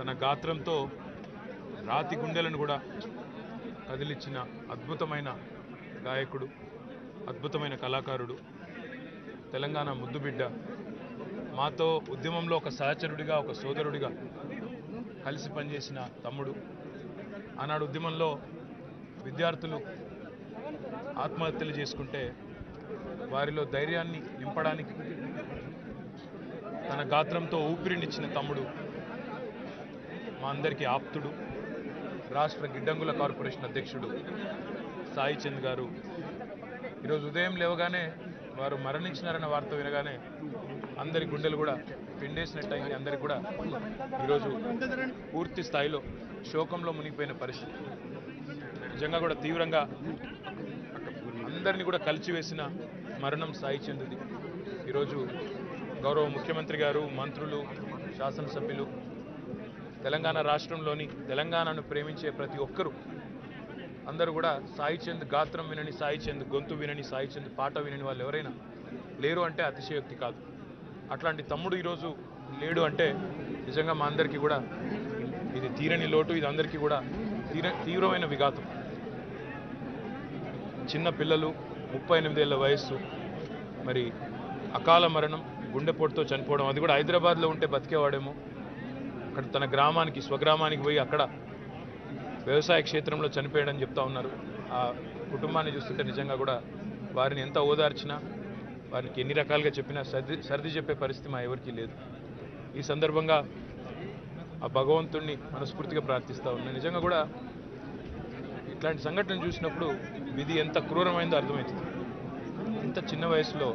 తన గాత్రంతో రాతి గుండెలను కూడా కదిలిచ్చిన అద్భుతమైన గాయకుడు అద్భుతమైన కళాకారుడు తెలంగాణ ముద్దుబిడ్డ మాతో ఉద్యమంలో ఒక సహచరుడిగా ఒక సోదరుడిగా కలిసి పనిచేసిన తమ్ముడు ఆనాడు ఉద్యమంలో విద్యార్థులు ఆత్మహత్యలు చేసుకుంటే వారిలో ధైర్యాన్ని నింపడానికి తన గాత్రంతో ఊపిరినిచ్చిన తమ్ముడు మా అందరికీ ఆప్తుడు రాష్ట్ర గిడ్డంగుల కార్పొరేషన్ అధ్యక్షుడు సాయి చంద్ గారు ఈరోజు ఉదయం లేవగానే వారు మరణించినారన్న వార్త వినగానే అందరి గుండెలు కూడా పిండేసినట్టు అయింది అందరికి కూడా ఈరోజు పూర్తి స్థాయిలో శోకంలో మునిగిపోయిన పరిస్థితి నిజంగా కూడా తీవ్రంగా అందరినీ కూడా కలిచివేసిన మరణం సాయి చంద్ది ఈరోజు గౌరవ ముఖ్యమంత్రి గారు మంత్రులు శాసనసభ్యులు తెలంగాణ రాష్ట్రంలోని తెలంగాణను ప్రేమించే ప్రతి ఒక్కరూ అందరూ కూడా సాయి చంద్ గాత్రం వినని సాయి చంద్ గొంతు వినని సాయి చంద్ పాట వినని వాళ్ళు ఎవరైనా లేరు అంటే అతిశయోక్తి కాదు అట్లాంటి తమ్ముడు ఈరోజు లేడు అంటే నిజంగా మా అందరికీ కూడా ఇది తీరని లోటు ఇది అందరికీ కూడా తీర తీవ్రమైన విఘాతం చిన్న పిల్లలు ముప్పై ఎనిమిదేళ్ల వయస్సు మరి అకాల మరణం గుండెపోటుతో చనిపోవడం అది కూడా హైదరాబాద్లో ఉంటే బతికేవాడేమో అక్కడ తన గ్రామానికి స్వగ్రామానికి పోయి అక్కడ వ్యవసాయ క్షేత్రంలో చనిపోయాడని చెప్తా ఉన్నారు ఆ కుటుంబాన్ని చూస్తుంటే నిజంగా కూడా వారిని ఎంత ఓదార్చినా వారికి ఎన్ని రకాలుగా చెప్పినా సర్ది సర్ది చెప్పే పరిస్థితి మా ఎవరికీ లేదు ఈ సందర్భంగా ఆ భగవంతుణ్ణి మనస్ఫూర్తిగా ప్రార్థిస్తూ ఉన్నాను నిజంగా కూడా ఇట్లాంటి సంఘటనలు చూసినప్పుడు విధి ఎంత క్రూరమైందో అర్థమవుతుంది ఇంత చిన్న వయసులో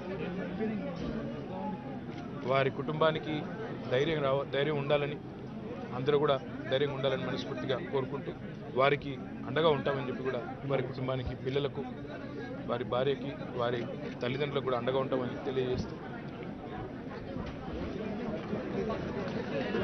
వారి కుటుంబానికి ధైర్యం రావ ధైర్యం ఉండాలని అందరూ కూడా ధైర్యంగా ఉండాలని మనస్ఫూర్తిగా కోరుకుంటూ వారికి అండగా ఉంటామని చెప్పి కూడా వారి కుటుంబానికి పిల్లలకు వారి భార్యకి వారి తల్లిదండ్రులకు కూడా అండగా ఉంటామని తెలియజేస్తూ